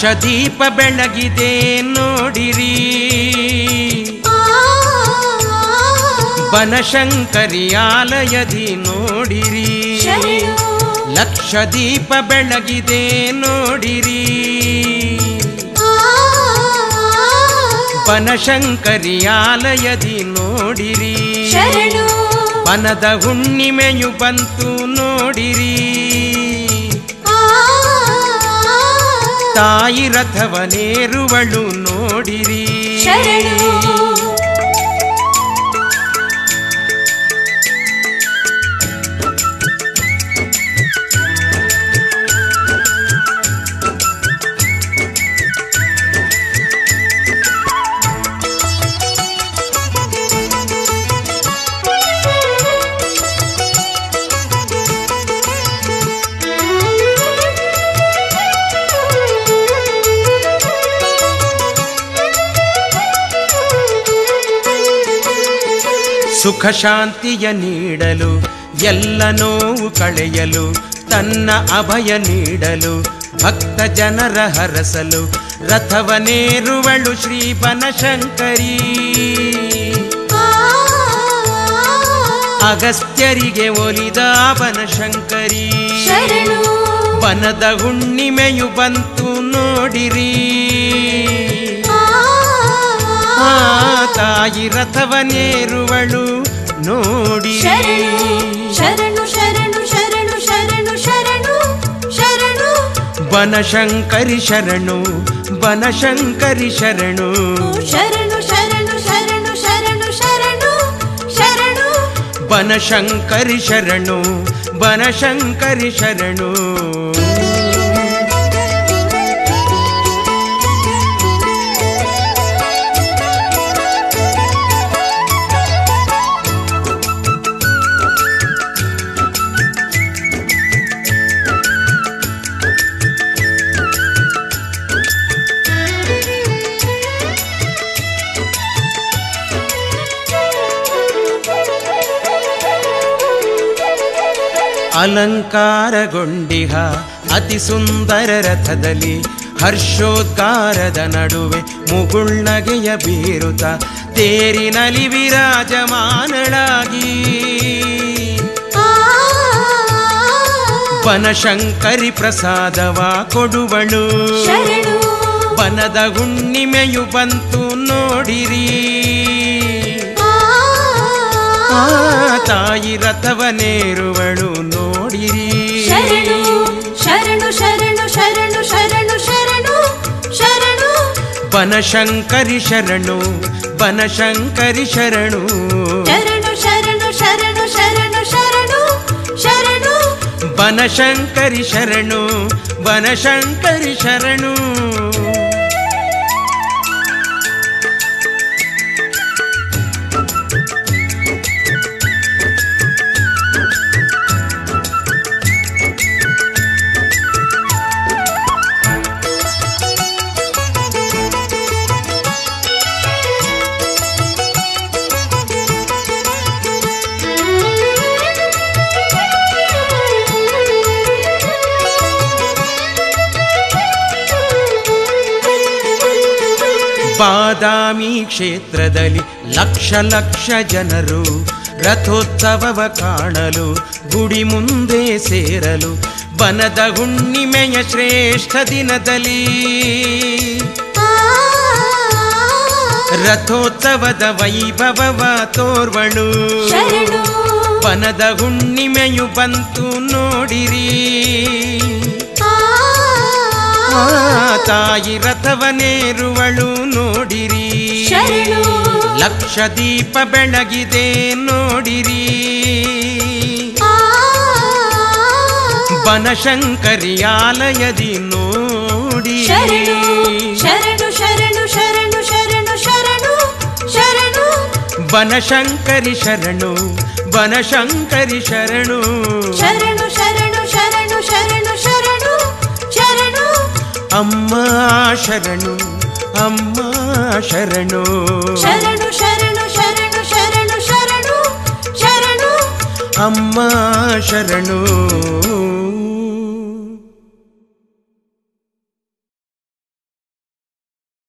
ಲಕ್ಷ ದೀಪ ಬೆಳಗಿದೆ ನೋಡಿರಿ ಬನಶಂಕರಿ ಆಲಯದಿ ನೋಡಿರಿ ಶರಣು ಲಕ್ಷ ದೀಪ ಬೆಳಗಿದೆ ನೋಡಿರಿ ಬನಶಂಕರಿ ಆಲಯದಿ ನೋಡಿರಿ ಶರಣು ಬನದ ಹುಣ್ಣಿಮೆಯು ಬಂತು ನೋಡಿರಿ ತಾಯಿ ರಥವನೇರುವಳು ನೋಡಿರಿ ಶರಣು ಸುಖ ಶಾಂತಿಯ ನೀಡಲು ಎಲ್ಲ ನೋವು ಕಳೆಯಲು ತನ್ನ ಅಭಯ ನೀಡಲು ಭಕ್ತ ಜನರ ಹರಸಲು ರಥವನೇರುವಳು ಶ್ರೀ ಬನಶಂಕರಿ ಅಗಸ್ತ್ಯರಿಗೆ ಒಲಿದ ಬನಶಂಕರಿ ಶರಣು ಬನದ ಹುಣ್ಣಿಮೆಯು ಬಂತು ನೋಡಿರಿ ಆ ತಾಯಿ ರಥವನೇರುವಳು ನೋಡಿ ಶರಣು ಶರಣು ಶರಣು ಶರಣು ಶರಣು ಶರಣು ಶರಣು ಬನಶಂಕರಿ ಶರಣು ಬನಶಂಕರಿ ಶರಣು ಶರಣು ಶರಣು ಶರಣು ಶರಣು ಶರಣು ಶರಣು ಬನಶಂಕರಿ ಶರಣು ಬನಶಂಕರಿ ಶರಣು ಅಲಂಕಾರಗೊಂಡಿಹ ಅತಿ ಸುಂದರ ರಥದಲ್ಲಿ ಹರ್ಷೋದ್ಗಾರದ ನಡುವೆ ಮುಗುಳ್ನಗೆಯ ಬೀರುತ್ತ ತೇರಿನಲಿ ವಿರಾಜಮಾನಳಾಗಿ ಬನಶಂಕರಿ ಪ್ರಸಾದವ ಕೊಡುವಳು ಶರಣು ಬನದ ಹುಣ್ಣಿಮೆಯು ಬಂತು ನೋಡಿರಿ ಆ ತಾಯಿ ರಥವನೇರುವಳು ನೋಡಿರಿ ಶರಣು ಶರಣು ಶರಣು ಶರಣು ಶರಣು ಶರಣು ಶರಣು ಬನಶಂಕರಿ ಶರಣು ಬನಶಂಕರಿ ಶರಣು ಶರಣು ಶರಣು ಶರಣು ಶರಣು ಶರಣು ಶರಣು ಬನಶಂಕರಿ ಶರಣು ಬನಶಂಕರಿ ಶರಣು ಬಾದಾಮಿ ಕ್ಷೇತ್ರದಲ್ಲಿ ಲಕ್ಷ ಲಕ್ಷ ಜನರು ರಥೋತ್ಸವವ ಕಾಣಲು ಗುಡಿ ಮುಂದೆ ಸೇರಲು ಬನದ ಹುಣ್ಣಿಮೆಯ ಶ್ರೇಷ್ಠ ದಿನದಲ್ಲಿ ರಥೋತ್ಸವದ ವೈಭವವ ತೋರ್ವಳು ಶರಣು ಬನದ ಹುಣ್ಣಿಮೆಯು ಬಂತು ನೋಡಿರಿ ಆ ತಾಯಿ ರಥವನೇರುವಳು ನೋಡಿರಿ ಶರಣು ಲಕ್ಷ ದೀಪ ಬೆಳಗಿದೆ ನೋಡಿರಿ ಬನಶಂಕರಿ ಆಲಯದಿ ನೋಡಿ ಶರಣು ಶರಣು ಶರಣು ಶರಣು ಶರಣು ಶರಣು ಶರಣು ಬನಶಂಕರಿ ಶರಣು ಬನಶಂಕರಿ ಶರಣು ಶರಣು ಶರಣು ಶರಣು ಶರಣು ಶರಣು ಶರಣು ಅಮ್ಮ ಶರಣು ಅಮ್ಮ ಶರಣು ಶರಣು ಶರಣು ಶರಣು ಶರಣು ಶರಣು ಶರಣು ಅಮ್ಮ ಶರಣು